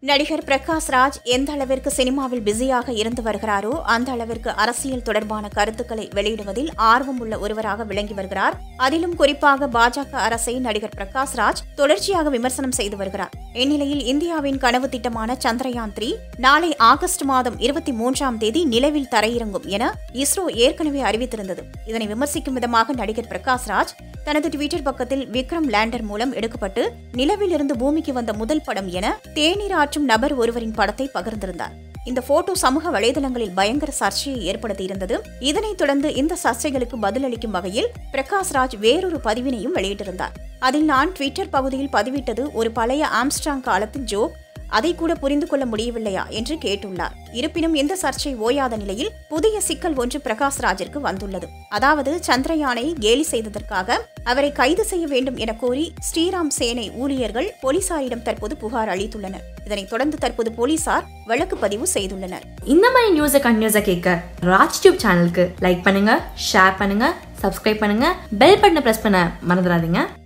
நடிகர் பிரகாஷ் ராஜ் எந்த அளவிற்கு சினிமாவில் பிஸியாக இருந்து வருகிறாரோ அந்த அளவிற்கு அரசியல் தொடர்பான கருத்துக்களை வெளியிடுவதில் ஆர்வம் உள்ள ஒருவராக விளங்கி வருகிறார் அதிலும் குறிப்பாக பாஜக அரசை நடிகர் பிரகாஷ் ராஜ் தொடர்ச்சியாக விமர்சனம் செய்து வருகிறார் இந்நிலையில் இந்தியாவின் கனவு திட்டமான சந்திரயான் த்ரீ நாளை ஆகஸ்ட் மாதம் இருபத்தி மூன்றாம் தேதி நிலவில் தரையிறங்கும் என இஸ்ரோ ஏற்கனவே அறிவித்திருந்தது இதனை விமர்சிக்கும் விதமாக நடிகர் பிரகாஷ் ராஜ் தனது ட்விட்டர் பக்கத்தில் விக்ரம் லேண்டர் மூலம் எடுக்கப்பட்டு நிலவில் இருந்து பூமிக்கு வந்த முதல் படம் என தேநீர் ஆற்றும் நபர் ஒருவரின் படத்தை பகிர்ந்திருந்தார் இந்த போட்டோ சமூக வலைதளங்களில் பயங்கர சர்ச்சையை ஏற்படுத்தியிருந்தது இதனைத் தொடர்ந்து இந்த சர்ச்சைகளுக்கு பதிலளிக்கும் வகையில் பிரகாஷ் ராஜ் வேறொரு பதிவினையும் வெளியிட்டிருந்தார் அதில் நான் ட்விட்டர் பகுதியில் பதிவிட்டது ஒரு பழைய ஆம்ஸ்ட்ராங் காலத்தின் ஜோக் அதை கூட புரிந்து கொள்ள முடியவில்லையா என்று கேட்டுள்ளார் இருப்பினும் இந்த சர்ச்சை ஓயாத நிலையில் புதிய சிக்கல் ஒன்று பிரகாஷ் ராஜிற்கு வந்துள்ளது அதாவது சந்திரயானை கேலி செய்ததற்காக அவரை கைது செய்ய வேண்டும் என கோரி ஸ்ரீராம் சேனை ஊழியர்கள் போலீசாரிடம் தற்போது புகார் அளித்துள்ளனர் இதனைத் தொடர்ந்து தற்போது போலீசார் வழக்கு பதிவு செய்துள்ளனர் இந்த மாதிரி நியூஸை கண்டினியூஸாக கேட்க ராஜ் டியூப் சேனலுக்கு லைக் பண்ணுங்க ஷேர் பண்ணுங்க சப்ஸ்கிரைப் பண்ணுங்க பெல் பட்டனை ப்ரெஸ் பண்ண மறந்துடாதீங்க